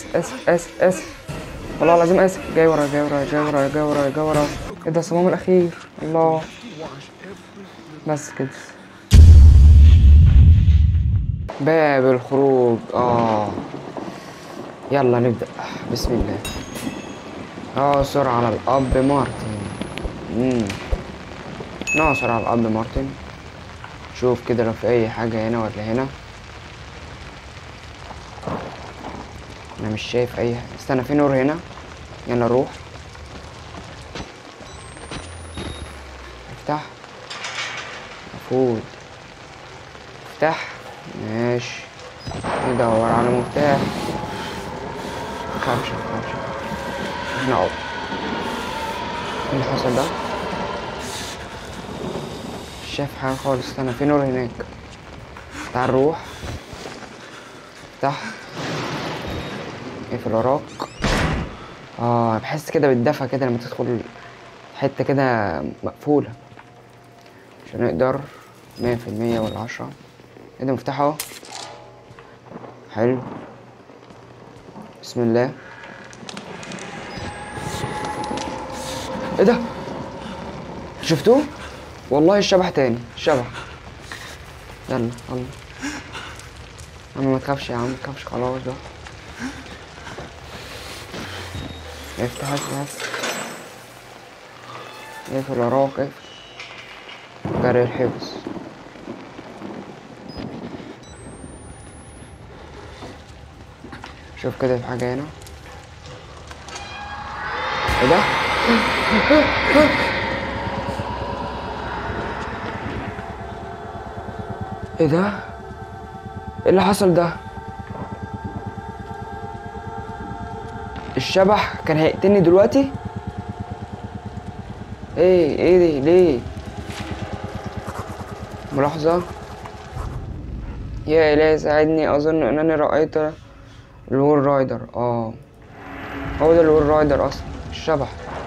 اسف اسف اسف اسف والله العظيم اسف جاي ورايا جاي ورايا جاي ورايا جاي ورايا جاي ورايا ايه ده الصمام الاخير الله بس كده باب الخروج اه يلا نبدأ بسم الله نعثر على الأب مارتن مم. نعثر على الأب مارتن شوف كده لو في أي حاجة هنا ولا هنا أنا مش شايف أي حاجة استنى في نور هنا يلا نروح افتح مفروض افتح ماشي ندور على مفتاح متخافش متخافش احنا اهو ايه اللي حصل ده مش شايف حاجة خالص استنى في نور هناك تعال نروح افتح اقفل وراك اه بحس كده بالدفى كده لما تدخل حتة كده مقفولة عشان نقدر مية في المية ولا عشرة ايه ده مفتاح اهو حلو بسم الله ايه ده شفتوه والله الشبح تاني الشبح يلا يلا يا عم ما تخافش يا عم ما تخافش خلاص بقى افتح افتح اقفل وراك اقفل جري الحفظ شوف كده في حاجة هنا ايه ده؟ ايه ده؟ ايه اللي حصل ده؟ الشبح كان هيقتلني دلوقتي؟ ايه ايه دي ليه؟ ملاحظة يا إلهي ساعدني أظن أنني رأيت الوول رايدر اه هو ده الوول رايدر أصلا الشبح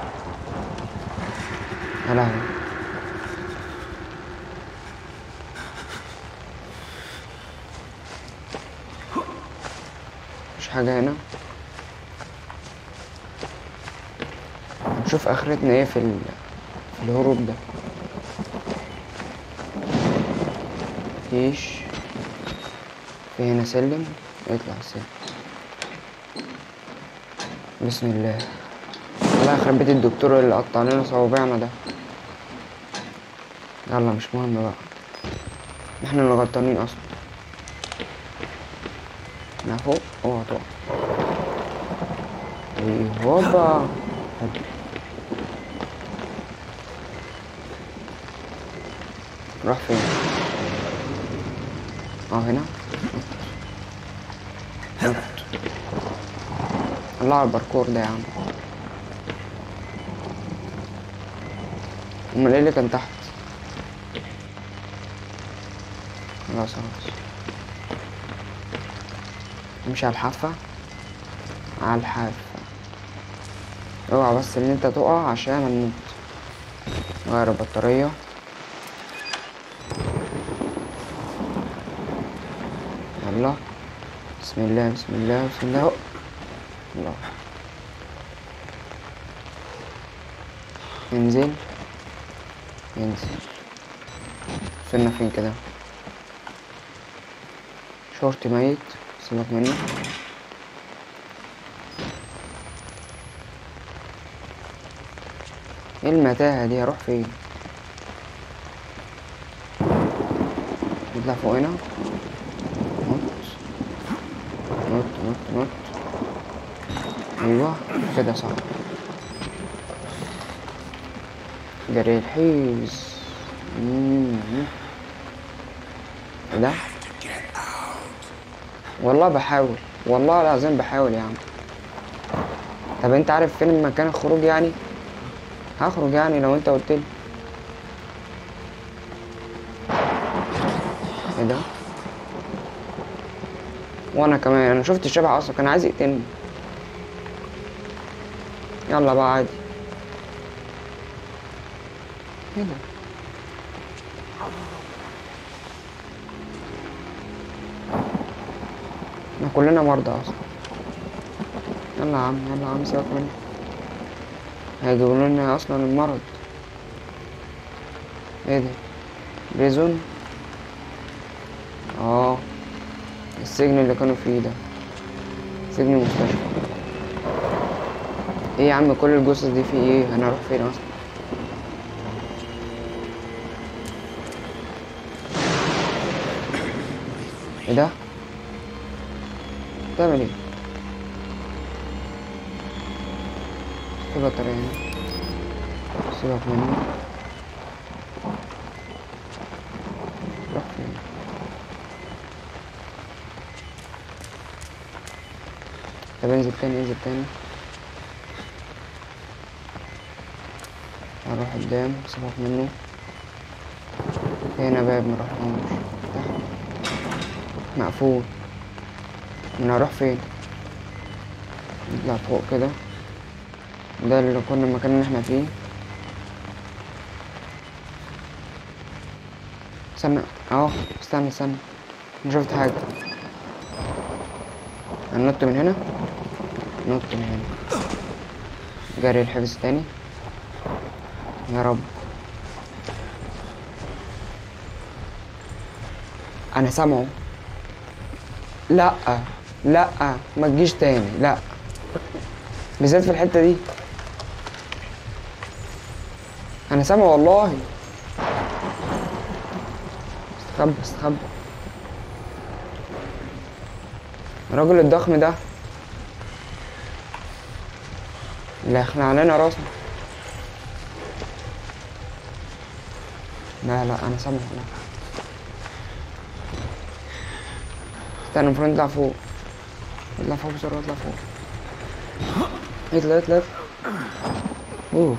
يا لهوي مش حاجة هنا نشوف آخرتنا ايه في, ال... في الهروب ده مفيش في هنا سلم اطلع السلم بسم الله الله يخرب بيت الدكتور اللي قطع لنا صوابعنا ده يلا مش مهم بقى احنا اللي غلطانين اصلا احنا فوق اوعى تقع ايه هوبا راح فين اه هنا نط الله على الباركور ده يا عم امال ايه اللي كان تحت خلاص خلاص امشي على الحافة على الحافة اوعى بس ان انت تقع عشان هنموت غير البطارية يلا بسم الله بسم الله بسم الله هو. الله ينزل ينزل وصلنا فين كده شورت ميت سيبك منه ايه المتاهة دي هروح فين نطلع فوق هنا نط نط نط نط ايوه كده صح جري الحيز مم. إيه ده والله بحاول والله العظيم بحاول يا عم طب انت عارف فين مكان الخروج يعني هخرج يعني لو انت قلت لي ايه ده وانا كمان انا شفت الشبح اصلا كان عايز يقتلني يلا بقى عادي ايه ده احنا كلنا مرضى اصلا يلا يا عم يلا يا عم سيبك منه هيجيبوا لنا اصلا المرض ايه ده بريزون اه السجن اللي كانوا فيه ده سجن المستشفى ايه يا عم كل الجثث دي في ايه انا اروح فين اصلا ايه ده بتعمل ايه في بطارية هنا سيبك منه روح فين طب انزل تاني انزل تاني اروح قدام سيبك منه هنا باب مروحناش مقفول انا هروح فين نطلع فوق كده ده اللي كنا المكان اللي احنا فيه استنى اهو استنى استنى انا شفت حاجة هننط من هنا نط من هنا جري الحفظ تاني يا رب انا سامعه لا لا ما تجيش تاني لا بالذات في الحته دي انا سامع والله استخبى استخبى الراجل الضخم ده اللي هيخلع علينا راسنا لا لا انا سامع لا استنى المفروض نطلع فوق نطلع فوق بسرعة نطلع فوق اطلع اطلع اطلع اوه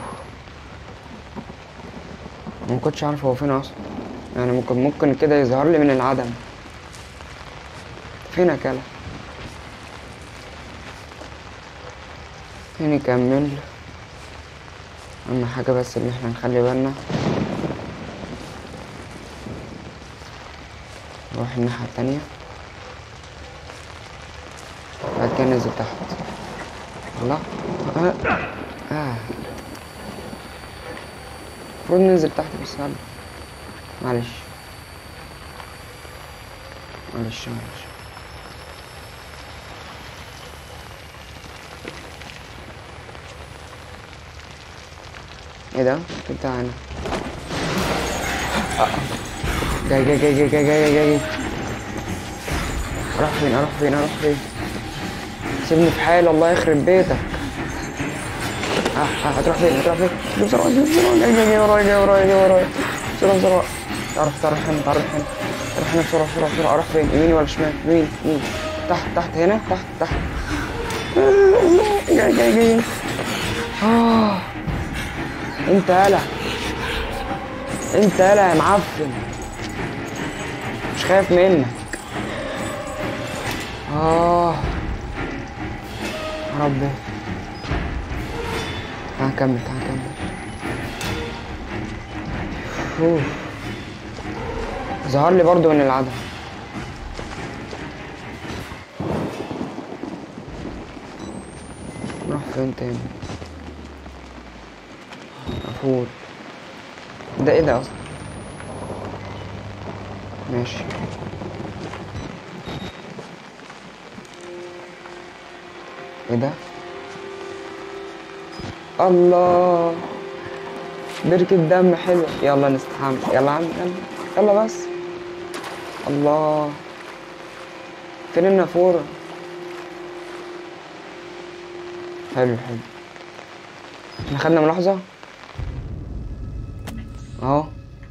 ما كنتش عارف هو فين اصلا يعني ممكن ممكن كده يظهر لي من العدم فين يا كلا فين نكمل اهم حاجة بس ان احنا نخلي بالنا نروح الناحية التانية بعد كده ننزل تحت الله آه. آه. المفروض ننزل تحت بس يلا معلش معلش معلش ايه ده؟ إيه بتاع هنا آه. جاي جاي جاي جاي جاي جاي جاي اروح فين اروح فين اروح فين سيبني في حالي الله يخرب بيتك اه اه هتروح فين هتروح فين جيب بسرعة جيب بسرعة جاي جاي جاي ورايا جاي ورايا جاي ورايا بسرعة بسرعة تعرف تعرف هنا تعرف هنا تعرف هنا بسرعة بسرعة بسرعة اروح فين يمين ولا شمال يمين يمين تحت تحت هنا تحت تحت جاي جاي جاي اه انت يالا انت يالا يا معفن مش خايف منك اه يا ربي تعال نكمل تعال نكمل أوف. ظهر لي برضو من العدم راح فين تاني مفهول ده ايه ده اصلا ماشي ايه ده الله بركة دم حلوة يلا نستحمى يلا يا عم يلا يلا بس الله فين النافورة حلو حلو احنا خدنا ملاحظة اهو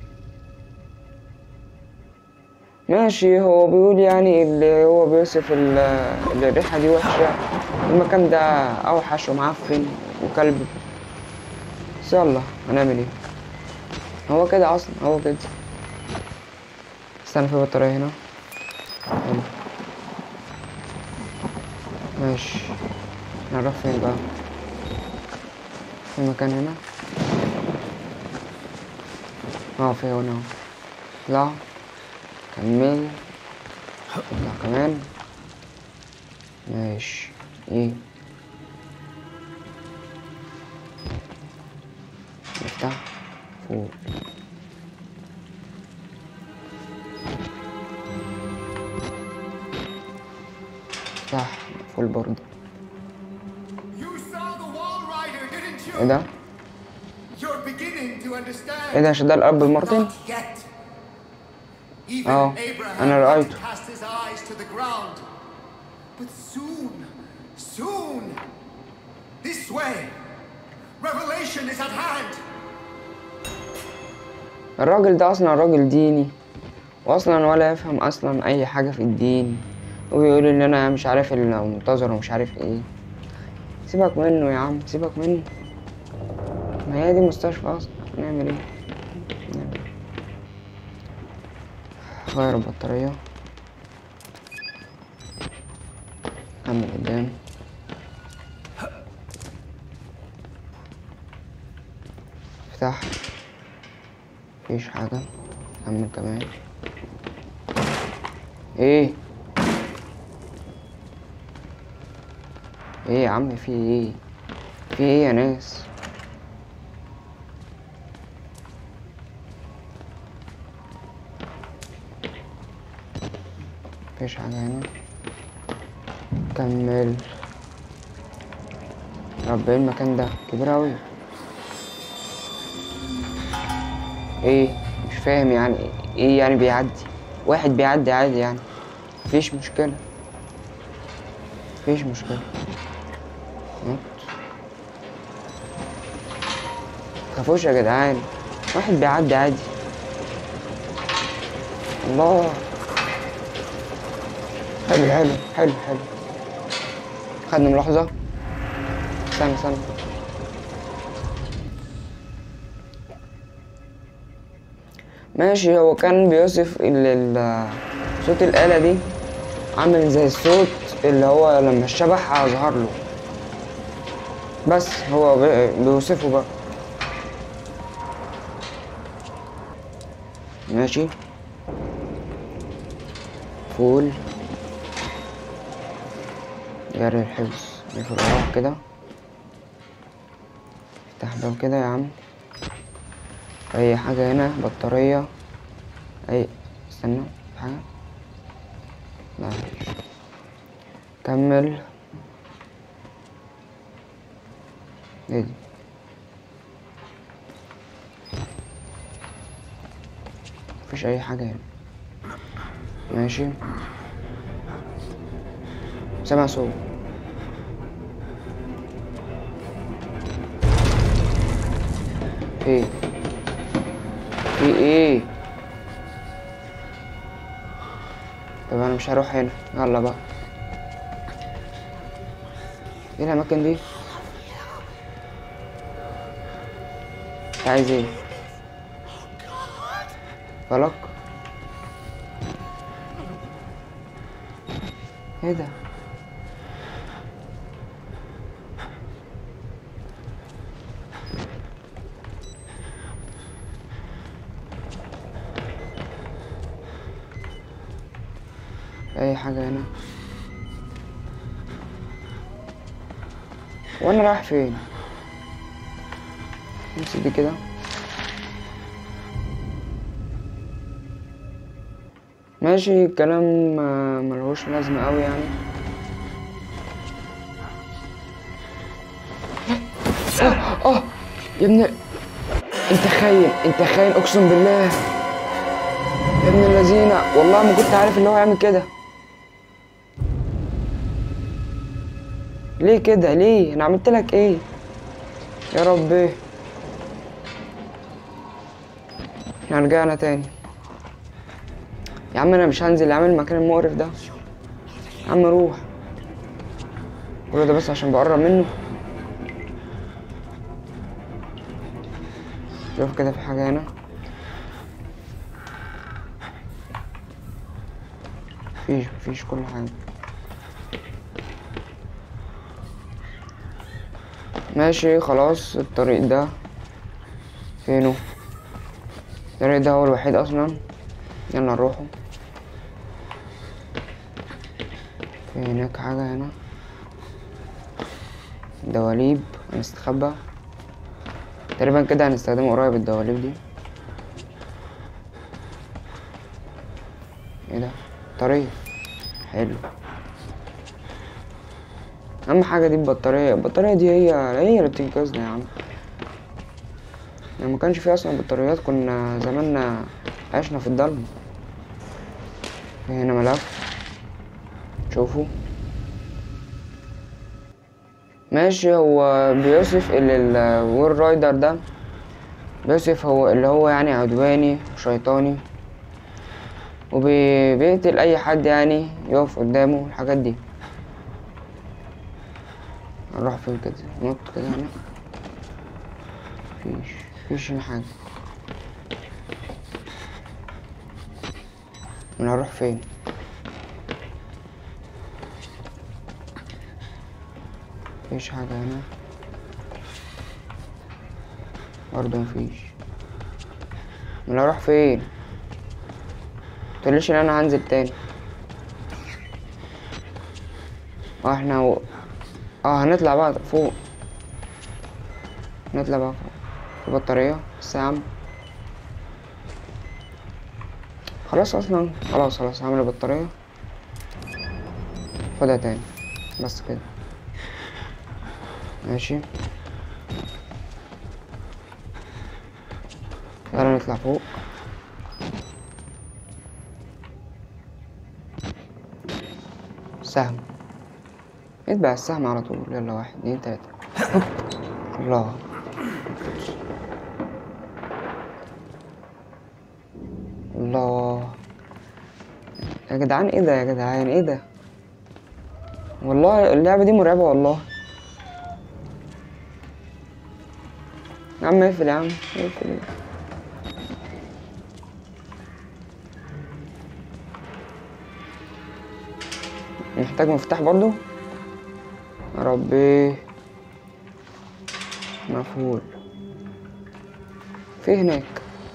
ماشي هو بيقول يعني اللي هو بيوصف ال- اللي الريحة دي وحشة المكان ده أوحش ومعفن وكلب بس يلا هنعمل ايه هو كده أصلا هو كده استنى في بطارية هنا حلو ماشي نروح فين بقى في مكان هنا اه في هنا اهو اطلع كمل اطلع كمان ماشي ايه فوق صح مقفول برضه You saw the wall rider, didn't ايه you? ده؟ You're beginning to understand. ايه ده مش ده الاب مارتن؟ Not yet. Even Oh, Abraham أنا had رأيته. to cast his eyes to the ground. But soon, soon, this way, revelation is at hand. الراجل ده اصلا راجل ديني واصلا ولا يفهم اصلا اي حاجه في الدين ويقول ان انا مش عارف المنتظر ومش عارف ايه سيبك منه يا عم سيبك منه ما هي دي مستشفى اصلا نعمل ايه نعمل إيه؟ غير البطاريه كمل قدام افتح مفيش حاجة كمل كمان ايه ايه يا عم في ايه في ايه يا ناس مفيش حاجة هنا كمل رب ايه المكان ده كبير اوي ايه مش فاهم يعني ايه يعني بيعدي واحد بيعدي عادي يعني مفيش مشكلة مفيش مشكلة نط متخافوش يا جدعان واحد بيعدي عادي الله حلو حلو حلو حلو خدنا ملاحظة استنى استنى ماشي هو كان بيوصف ال- ال- صوت الآلة دي عامل زي الصوت اللي هو لما الشبح ظهر له بس هو بي- بيوصفه بقى ماشي فول جري الحفظ نقفل وراه كده افتح باب كده يا عم اي حاجة هنا بطارية اي استنى في حاجة لا مفيش كمل ايه دي مفيش اي حاجة هنا ماشي سامع صوت ايه في ايه طب انا مش هروح هنا يلا بقى ايه الاماكن دي انت عايز ايه فلك ايه ده اي حاجة هنا وانا رايح فين نمسك دي كده ماشي الكلام آه، ملهوش لازمة اوي يعني اه اه يا ابني انت خاين انت خاين اقسم بالله يا ابن اللذينة والله ما كنت عارف ان هو يعمل كده ليه كده ليه انا عملت لك ايه يا ربي احنا رجعنا تاني يا عم انا مش هنزل يا عم المكان المقرف ده يا عم روح كل ده بس عشان بقرب منه شوف كده في حاجة هنا مفيش مفيش كل حاجة ماشي خلاص الطريق ده فينه الطريق ده هو الوحيد اصلا يلا نروحه في هناك حاجة هنا دواليب نستخبى تقريبا كده هنستخدمه قريب الدواليب دي ايه ده بطارية حلو اهم حاجة دي البطارية البطارية دي هي هي اللي بتنقذنا يا عم لو ما كانش في اصلا بطاريات كنا زماننا عشنا في الضلمة في هنا ملف شوفوا ماشي هو بيوصف ال الوور رايدر ده بيوصف هو اللي هو يعني عدواني وشيطاني وبيقتل اي حد يعني يقف قدامه الحاجات دي نروح فين كده نط كده هنا مفيش مفيش هنا حاجة انا هروح فين مفيش حاجة هنا برضه مفيش انا هروح فين متقوليش ان انا هنزل تاني اه احنا و... اه هنطلع بقى فوق نطلع بقى فوق في بطارية بس يا عم خلاص اصلا خلاص خلاص هعمل البطارية خدها تاني بس كده ماشي يلا نطلع فوق سهم اتبع السهم على طول يلا واحد اتنين تلاتة هوب. الله الله يا جدعان ايه ده يا جدعان ايه ده والله اللعبة دي مرعبة والله يا عم اقفل يا عم اقفل محتاج مفتاح برضو يا ربي مفهول في هناك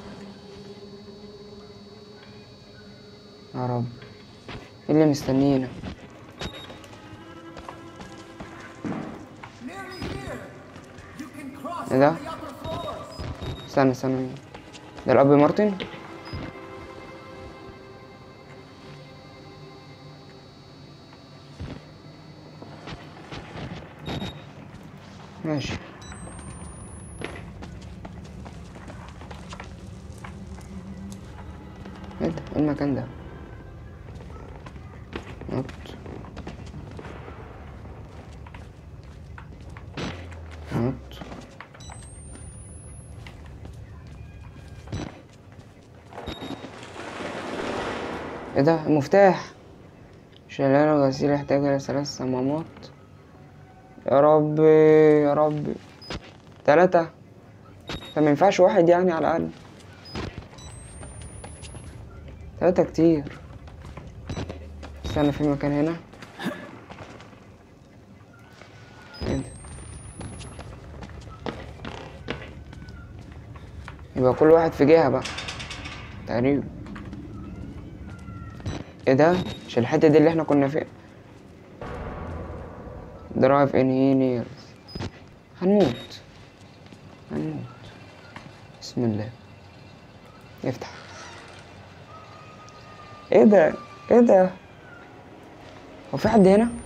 يا رب ايه اللي مستنينا Nearly here. You can cross ايه ده to the upper floors. استنى استنى ده الاب مارتن ماشي ايه ده ايه المكان ده نط نط ايه ده المفتاح شلال غسيل يحتاج الى ثلاث صمامات يا ربي يا ربي تلاتة طب ما ينفعش واحد يعني على الاقل تلاتة كتير استنى في مكان هنا ايه ده يبقى كل واحد في جهة بقى تقريبا ايه ده مش الحتة دي اللي احنا كنا فيها درايف انهينيرز هنموت هنموت بسم الله افتح ايه ده ايه ده هو في حد هنا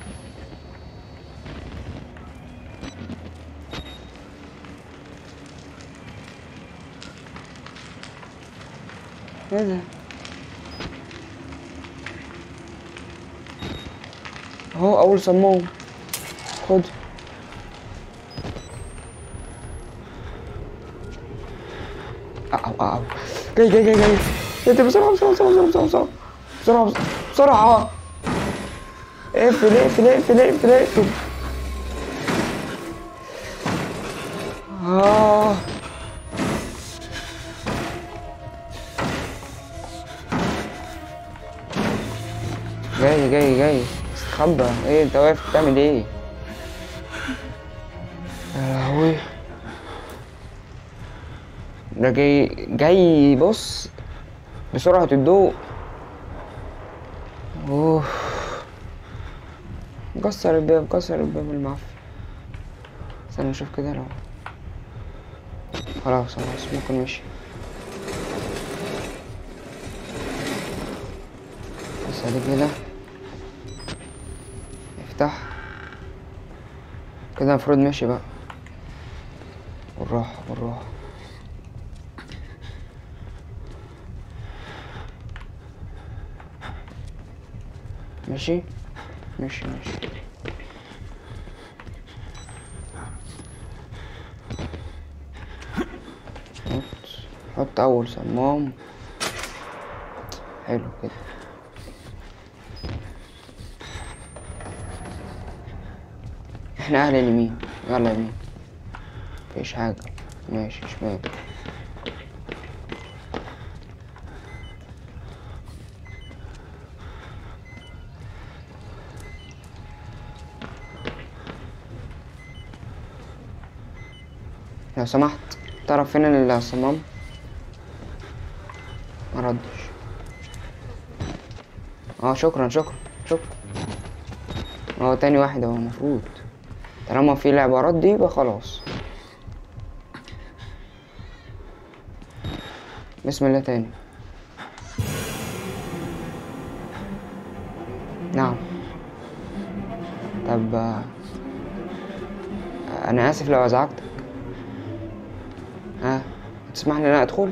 ايه ده اهو اول صمام خد أو أو جاي جاي جاي جاي انت بسرعة بسرعة بسرعة بسرعة بسرعة بسرعة بسرعة بسرعة اقفل اقفل اقفل اقفل اقفل آه جاي جاي جاي استخبى ايه انت واقف بتعمل ايه يا لهوي ده جاي جاي بص بسرعة الضوء اوه كسر الباب كسر الباب المعفن استنى نشوف كده لو خلاص خلاص ممكن مشي بس ادي كده افتح كده المفروض ماشي بقى والراحة والراحة ماشي ماشي ماشي حط حط اول صمام حلو كده احنا اهل اليمين يلا يمين مفيش حاجة ماشي شمال لو سمحت تعرف فين الصمام ما ردش اه شكرا شكرا شكرا هو تاني واحد هو المفروض طالما في العبارات دي يبقى خلاص بسم الله تاني نعم طب آه، انا اسف لو ازعجتك ها تسمح لي ان انا ادخل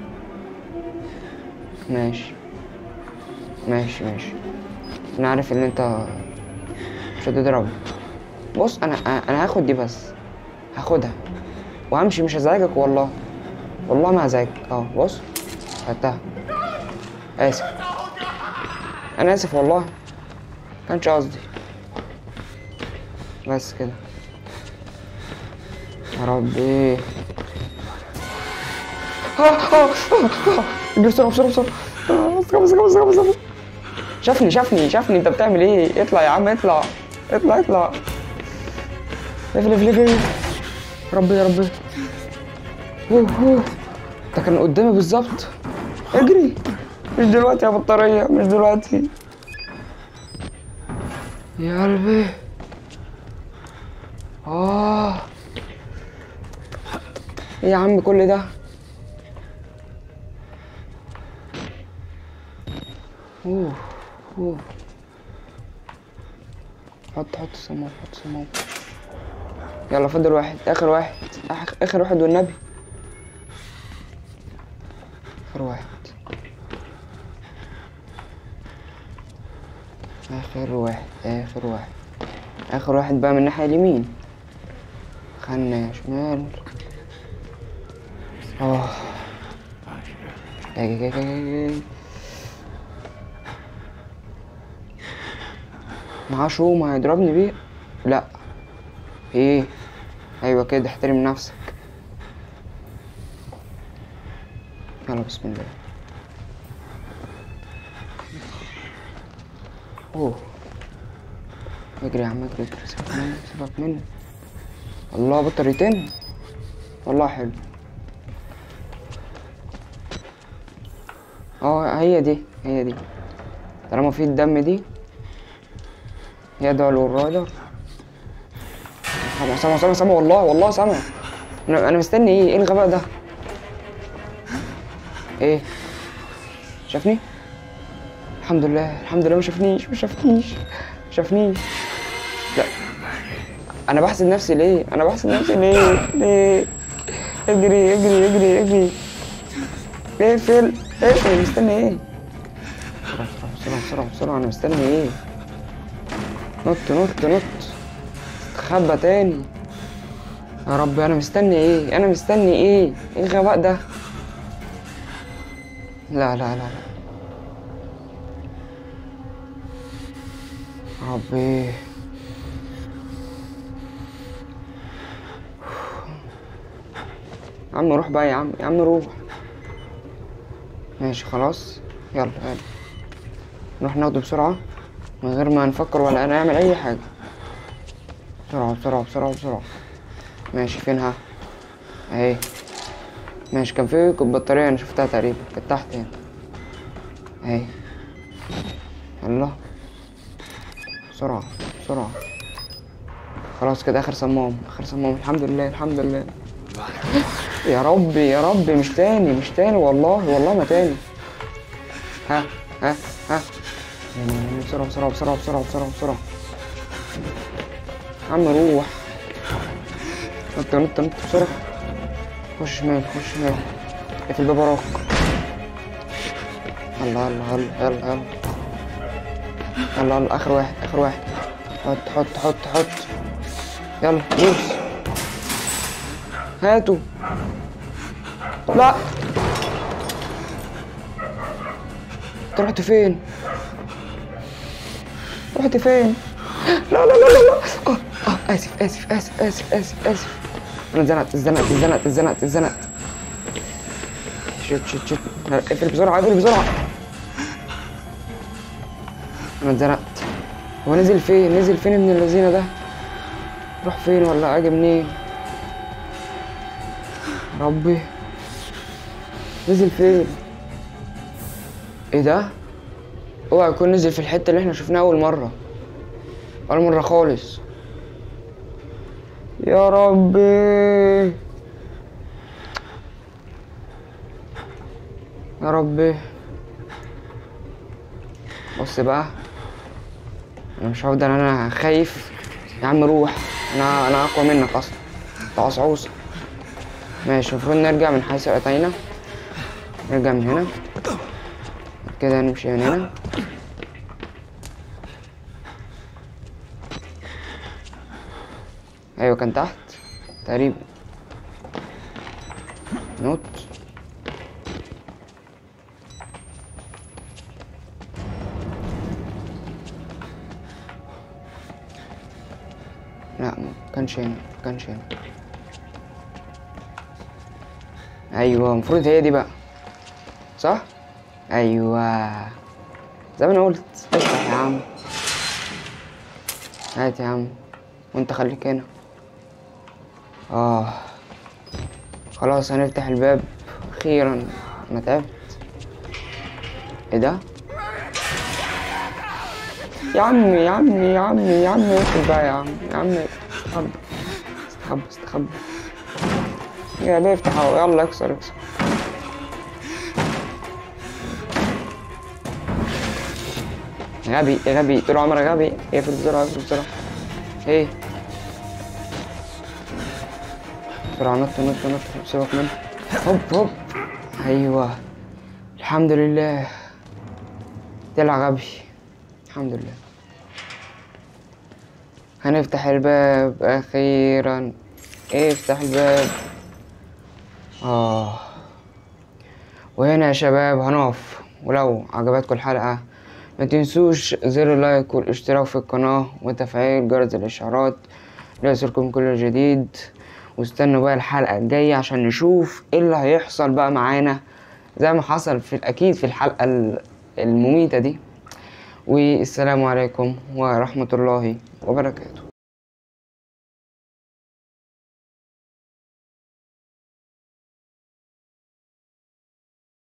ماشي ماشي ماشي انا عارف ان انت مش هتضربني بص انا انا هاخد دي بس هاخدها وهمشي مش هزعجك والله والله ما هزعجك اه بص خدتها اسف انا اسف والله كانش قصدي بس كده يا ربي آه، آه، آه، آه. اجري بسرعة بسرعة بسرعة آه، بسرعة بسرعة بسرعة بسرعة شافني شافني شافني انت بتعمل ايه اطلع يا عم اطلع اطلع اطلع لف لف لف لف ربي يا ربي أوه، أوه. ده كان قدامي بالظبط اجري مش دلوقتي يا بطارية مش دلوقتي يا قلبي اه ايه يا عم كل ده اوه اوه حط حط صمام حط صمام يلا فاضل واحد اخر واحد آخ- اخر واحد والنبي اخر واحد اخر واحد اخر واحد اخر واحد بقى من الناحية اليمين خلنا شمال اه جاي جاي جاي جاي جاي. معاه شوم هيضربني بيه لا ايه ايوه كده احترم نفسك يلا بسم الله اوه اجري يا عم اجري اجري سيبك مني سيبك مني الله بطاريتين والله حلو اه هي دي هي دي طالما في الدم دي يدعو للرادة سامع سامع سامع سامع والله والله سامع انا انا مستني ايه ايه الغباء ده ايه شافني الحمد لله الحمد لله ما شافنيش ما شافنيش ما شافنيش لا انا بحسد نفسي ليه انا بحسد نفسي ليه ليه اجري اجري اجري اجري اقفل اقفل مستني ايه بسرعة بسرعة بسرعة بسرعة انا مستني ايه نط نط نط تخبى تاني يا رب انا مستني ايه انا مستني ايه ايه الغباء ده لا لا لا لا ربي يا عم روح بقى يا عم يا عم روح ماشي خلاص يلا يلا نروح ناخده بسرعة من غير ما نفكر ولا نعمل أي حاجة بسرعة بسرعة بسرعة بسرعة ماشي فينها اهي ماشي كان في بطارية أنا شفتها تقريبا كانت تحت هنا اهي يلا بسرعة بسرعة خلاص كده آخر صمام آخر صمام الحمد لله الحمد لله يا رب يا رب مش تاني مش تاني والله والله ما تاني ها ها ها بسرعة بسرعة بسرعة بسرعة بسرعة بسرعة يا عم روح نط نط نط بسرعة خش شمال خش شمال اقفل الباب وراك يلا يلا يلا يلا يلا يلا يلا اخر واحد اخر واحد حط حط حط حط يلا دوس هاتوا لا انت رحت فين رحت فين لا لا لا لا لا اه اه اسف اسف اسف اسف اسف اسف انا اتزنقت اتزنقت اتزنقت اتزنقت اتزنقت شت شت شت اقفل بسرعة اقفل بسرعة انا اتزنقت هو نزل فين نزل فين ابن اللذينة ده روح فين ولا اجي منين ربي نزل فين ايه ده اوعى يكون نزل في الحتة اللي احنا شفناها اول مرة اول مرة خالص يا ربي يا ربي بص بقى انا مش هفضل انا خايف يا عم روح انا انا اقوى منك اصلا انت عصعوصة ماشي المفروض نرجع من حيث اتينا نرجع من هنا كده نمشي من هنا ايوه كان تحت تقريبا نوت لا ما كانش هنا ما كانش هنا ايوه المفروض هي دي بقى صح ايوه زي ما انا قلت افتح يا عم هات يا عم وانت خليك هنا اه خلاص هنفتح الباب اخيرا انا تعبت ايه ده يا عم يا عم يا عم يا عم اقفل بقى يا عم يا عم استخبى استخبى استخبى يا بيفتح اهو يلا اكسر اكسر غبي يا غبي طول عمرك غبي اقفل بسرعة اقفل بسرعة ايه بسرعة نط نط نط سيبك منه هوب هوب ايوه الحمد لله طلع غبي الحمد لله هنفتح الباب اخيرا افتح الباب اه وهنا يا شباب هنقف ولو عجبتكم الحلقة ما تنسوش زر اللايك والاشتراك في القناة وتفعيل جرس الاشعارات ليصلكم كل جديد واستنوا بقى الحلقة الجاية عشان نشوف ايه اللي هيحصل بقى معانا زي ما حصل في اكيد في الحلقة ال- المميتة دي والسلام عليكم ورحمة الله وبركاته